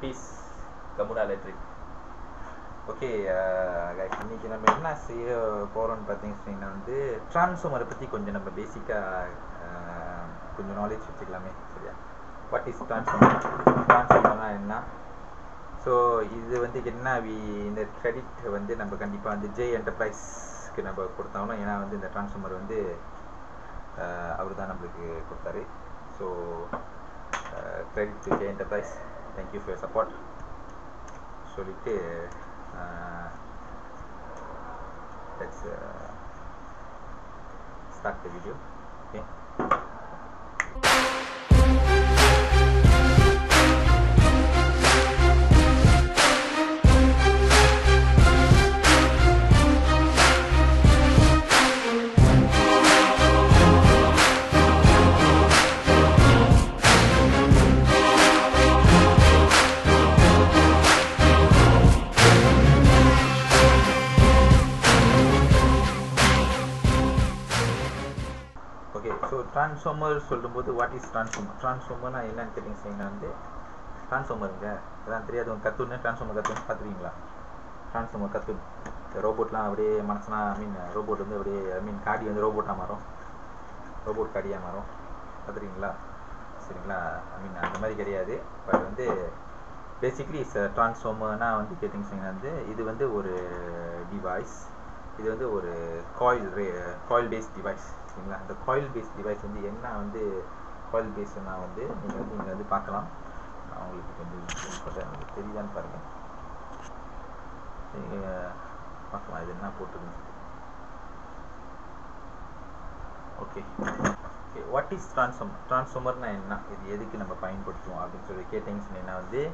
piece கமுடா electric okay guys இன்னைக்கு நம்ம என்ன செய்ய போகிறோம்னு பார்த்தீங்கன்னா வந்து டிரான்ஸ்ஃபார்மரை பற்றி கொஞ்சம் நம்ம பேசிக்காக கொஞ்சம் நாலேஜ் வச்சுக்கலாமே சரியா வாட் இஸ் டிரான்ஸ்ஃபார்மர் டிரான்ஸ்ஃபார்மர்னா என்ன ஸோ இது வந்து என்ன வி இந்த கிரெடிட் வந்து நம்ம கண்டிப்பாக வந்து ஜே என்டர்பிரைஸ்க்கு நம்ம கொடுத்தாலும் ஏன்னா வந்து இந்த டிரான்ஸ்ஃபார்மர் வந்து அவர் தான் நம்மளுக்கு கொடுத்தாரு so credit to J enterprise thank you for support சொல்லிட்டு let's start the video okay okay so transformer சொல்லும்போது வாட் இஸ் ட்ரான்ஸ்ஃபார்மர் ட்ரான்ஸ்ஃபார்மர்னா என்னன்னு கேட்டிங்கன்னா வந்து ட்ரான்ஸ்ஃபார்மருங்க அதான் தெரியாதவங்க கற்றுன்னு ட்ரான்ஸ்ஃபார்மர் கற்றுன்னு பார்த்துருக்கீங்களா ட்ரான்ஸ்ஃபார்மர் கற்று ரோபோட்லாம் அப்படியே மனசுனா ஐ மீன் ரோபோட் வந்து அப்படியே ஐ மீன் காடி வந்து ரோபோட்டாக மாறும் ரோபோட் காடியாக மாறும் பார்த்துருக்கீங்களா சரிங்களா ஐ மீன் அந்த மாதிரி கிடையாது பட் வந்து பேசிக்லி இஸ் ட்ரான்ஸ்ஃபார்மர்னா வந்து கேட்டிங்கன்னா வந்து இது வந்து ஒரு டிவைஸ் இது வந்து ஒரு காயில் ரே காயில் பேஸ்ட் டிவைஸ் சரிங்களா அந்த காயில் பேஸ்ட் டிவைஸ் வந்து என்ன வந்து காயில் பேஸ்ட்னா வந்து நீங்கள் வந்து நீங்கள் வந்து பார்க்கலாம் நான் உங்களுக்கு கொஞ்சம் சொல்கிறேன் உங்களுக்கு தெரியுதான்னு பாருங்கள் நீங்கள் பார்க்கலாம் இது என்ன போட்டுருக்குன்னு okay okay what is transformer ட்ரான்ஸ்ஃபார்மர்னா என்ன இது எதுக்கு நம்ம பயன்படுத்துவோம் அப்படின்னு சொல்லி கேட்டிங்கன்னா வந்து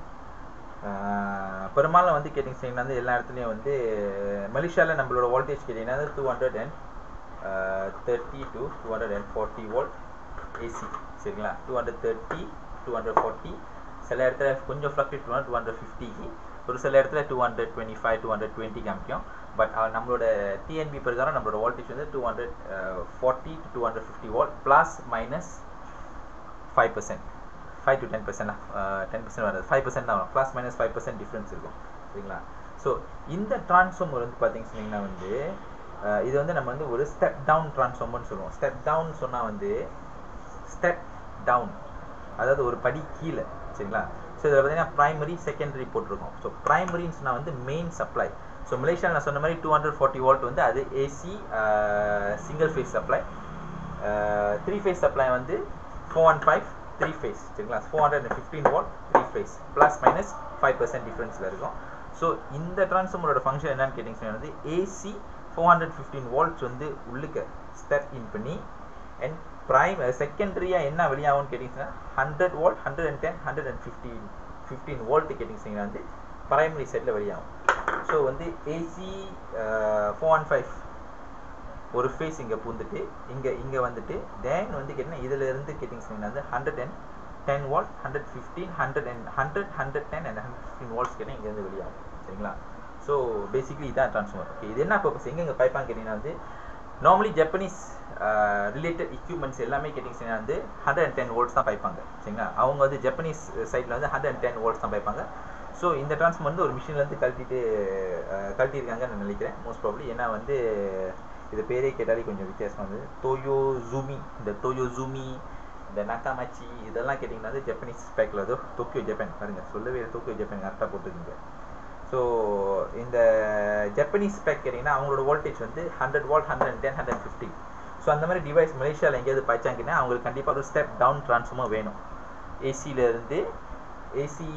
பெரும்பாலும் வந்து கேட்டிங்கன்னா வந்து எல்லா இடத்துலையும் வந்து மலேசியாவில் நம்மளோட வோல்டேஜ் கேட்டிங்கன்னா two hundred and thirty to two hundred and forty volt AC சரிங்களா two hundred thirty two hundred forty சில இடத்துல கொஞ்சம் ஃப்ளக்டேட் பண்ணுவோம் டூ ஹண்ட்ரட் ஃபிஃப்டிக்கு ஒரு சில இடத்துல two hundred twenty five two hundred twenty காமிக்கும் பட் நம்மளோட டிஎன்பி பிரகாரம் நம்மளோட வோல்டேஜ் வந்து two hundred forty to two hundred fifty volt plus minus five percent five to ten percent ten percent வராது ஃபைவ் பர்சன்ட் தான் வரும் plus minus five percent difference இருக்கும் சரிங்களா ஸோ இந்த ட்ரான்ஸ்ஃபார்மர் வந்து பார்த்தீங்கன்னு சொன்னீங்கன்னா வந்து இது வந்து நம்ம வந்து ஒரு ஸ்டெப் டவுன் ட்ரான்ஸ்ஃபார்மர்னு சொல்லுவோம் ஸ்டெப் டவுன் சொன்னால் வந்து ஸ்டெப் டவுன் அதாவது ஒரு படி கீழே சரிங்களா ஸோ இதில் பார்த்தீங்கன்னா ப்ரைமரி செகண்டரி போட்டிருக்கோம் ஸோ ப்ரைமரின்னு சொன்னால் வந்து மெயின் சப்ளை ஸோ மலேசியாவில் நான் சொன்ன மாதிரி டூ ஹண்ட்ரட் ஃபார்ட்டி வோல்ட் வந்து அது AC single phase supply three phase supply வந்து four one five three phase சரிங்களா four hundred and fifteen watt three phase plus minus five percent டிஃப்ரென்ஸில் இருக்கும் ஸோ இந்த ட்ரான்ஸ்ஃபார்மரோட ஃபங்க்ஷன் என்னன்னு கேட்டிங்கன்னா வந்து AC four hundred fifteen volts வந்து உள்ளுக்க ஸ்டெப் இன் பண்ணி அண்ட் ப்ரைம் செகண்டரியாக என்ன வெளியாகும்னு கேட்டிங்கன்னா hundred volt hundred and ten hundred and fifteen fifteen volt கேட்டிங்கன்னா வந்து ப்ரைமரி செட்டில் வெளியாகும் ஸோ வந்து ஏசி ஃபோர் ஒன் ஃபைவ் ஒரு ஃபேஸ் இங்கே பூந்துட்டு இங்கே இங்கே வந்துட்டு தென் வந்து கேட்டிங்கன்னா இதில் இருந்து கேட்டிங்கன்னா வந்து hundred and ten volt hundred fifteen hundred and hundred hundred ten and hundred fifteen volts கேட்டால் இங்கேருந்து வெளியாகும் சரிங்களா ஸோ பேசிக்லி இதான் ட்ரான்ஸ்ஃபார்மர் ஓகே இது என்ன பர்பஸ் எங்கே இங்கே பைப்பாங்க கேட்டிங்கன்னா வந்து நார்மலி ஜப்பனீஸ் ரிலேட்டட் எக்யூப்மெண்ட்ஸ் எல்லாமே கேட்டிங்கன்னா வந்து ஹண்ட்ரட் அண்ட் டென் வோல்ட்ஸ் தான் பைப்பாங்க சரிங்களா அவங்க வந்து ஜப்பனீஸ் சைடில் வந்து ஹண்ட்ரட் அண்ட் டென் வோல்ட்ஸ் தான் பைப்பாங்க ஸோ இந்த ட்ரான்ஸ்ஃபார்மர் வந்து ஒரு மிஷின்லேருந்து கழட்டிட்டு கழட்டியிருக்காங்கன்னு நான் நினைக்கிறேன் மோஸ்ட் ப்ராப்ளி ஏன்னா வந்து இது பேரே கேட்டாலே கொஞ்சம் வித்தியாசம் வந்து டோயோ ஜூமி இந்த டோயோ ஜூமி இந்த நக்காமச்சி இதெல்லாம் கேட்டிங்கன்னா வந்து ஜப்பனீஸ் ஸ்பெக்கில் அதோ டோக்கியோ ஜப்பான் பாருங்கள் சொல்லவே டோக்கியோ ஜப்பான் கரெக்டாக போட்டுருக்கீங்க ஸோ இந்த ஜப்பனீஸ் ஸ்பெக் கேட்டிங்கன்னா அவங்களோட வோல்டேஜ் வந்து hundred volt hundred and ten hundred fifty so அந்த மாதிரி டிவைஸ் மலேசியாவில் எங்கேயாவது பாய்ச்சாங்கன்னா அவங்களுக்கு கண்டிப்பாக ஒரு ஸ்டெப் டவுன் ட்ரான்ஸ்ஃபார்மர் வேணும் ஏசியிலேருந்து ஏசி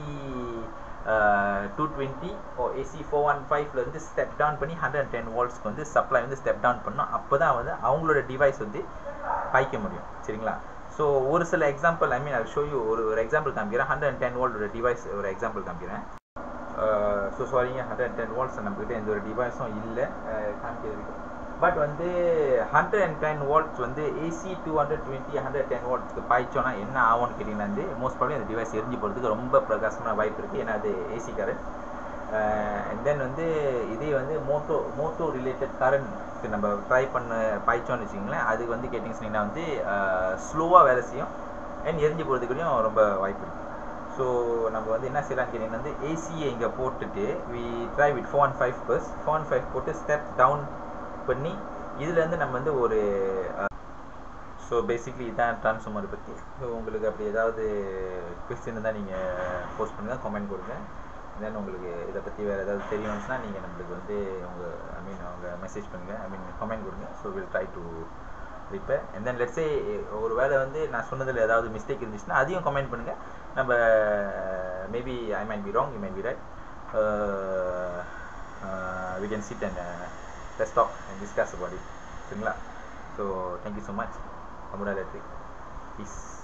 டூ டுவெண்ட்டி ஓ ஏசி ஃபோர் ஒன் ஃபைவ்லேருந்து ஸ்டெப் டவுன் பண்ணி ஹண்ட்ரட் அண்ட் டென் வால்ட்ஸ்க்கு வந்து சப்ளை வந்து ஸ்டெப் டவுன் பண்ணணும் அப்போ தான் வந்து அவங்களோட டிவைஸ் வந்து பாய்க்க முடியும் சரிங்களா ஸோ ஒரு சில example I mean I show you ஒரு ஒரு எக்ஸாம்பிள் காமிக்கிறேன் hundred and ten volt device ஒரு எக்ஸாம்பிள் காமிக்கிறேன் ஸோ சாரிங்க ஹண்ட்ரட் அண்ட் டென் வால்ட்ஸ் நம்மக்கிட்ட எந்த ஒரு டிவைஸும் இல்லை காமிக்கிறதுக்கு பட் வந்து ஹண்ட்ரட் அண்ட் டென் வால்ட்ஸ் வந்து AC two hundred twenty hundred ten வால்ட்ஸ்க்கு பாய்ச்சோன்னா என்ன ஆகும்னு கேட்டிங்கன்னா வந்து மோஸ்ட் ப்ராப்ளம் அந்த டிவைஸ் எரிஞ்சு போகிறதுக்கு ரொம்ப பிரகாசமான வாய்ப்பு இருக்குது ஏன்னா அது ஏசி கரண்ட் அண்ட் தென் வந்து இதே வந்து மோட்டோ மோட்டோ ரிலேட்டட் கரண்ட் நம்ம ட்ரை பண்ண பாய்ச்சோன்னு வச்சிங்களேன் அதுக்கு வந்து கேட்டிங்கன்னா வந்து ஸ்லோவாக வேலை செய்யும் அண்ட் எரிஞ்சு போகிறதுக்குலையும் ரொம்ப வாய்ப்பு இருக்குது ஸோ நம்ம வந்து என்ன செய்யலாம்னு கேட்டீங்கன்னா வந்து ஏசியை இங்கே போட்டுட்டு we try with four and five first four and five போட்டு ஸ்டெப் டவுன் பண்ணி இதுலேருந்து நம்ம வந்து ஒரு ஸோ பேசிக்லி இதான் ட்ரான்ஸ்ஃபார்மர் பற்றி ஸோ உங்களுக்கு அப்படி ஏதாவது கொஸ்டின் இருந்தால் நீங்கள் போஸ்ட் பண்ணுங்கள் கமெண்ட் கொடுங்க தென் உங்களுக்கு இதை பற்றி வேறு ஏதாவது தெரியும்னுச்சுன்னா நீங்கள் நம்மளுக்கு வந்து உங்கள் ஐ மீன் அவங்க மெசேஜ் பண்ணுங்கள் ஐ மீன் கமெண்ட் கொடுங்க so will try to repair and then let's say ஒரு வேளை வந்து நான் சொன்னதில் ஏதாவது மிஸ்டேக் இருந்துச்சுன்னா அதையும் கமெண்ட் பண்ணுங்கள் நம்ம maybe I might be wrong you might be right we can sit and test talk and discuss about it சரிங்களா so thank you so much Amuda electric piece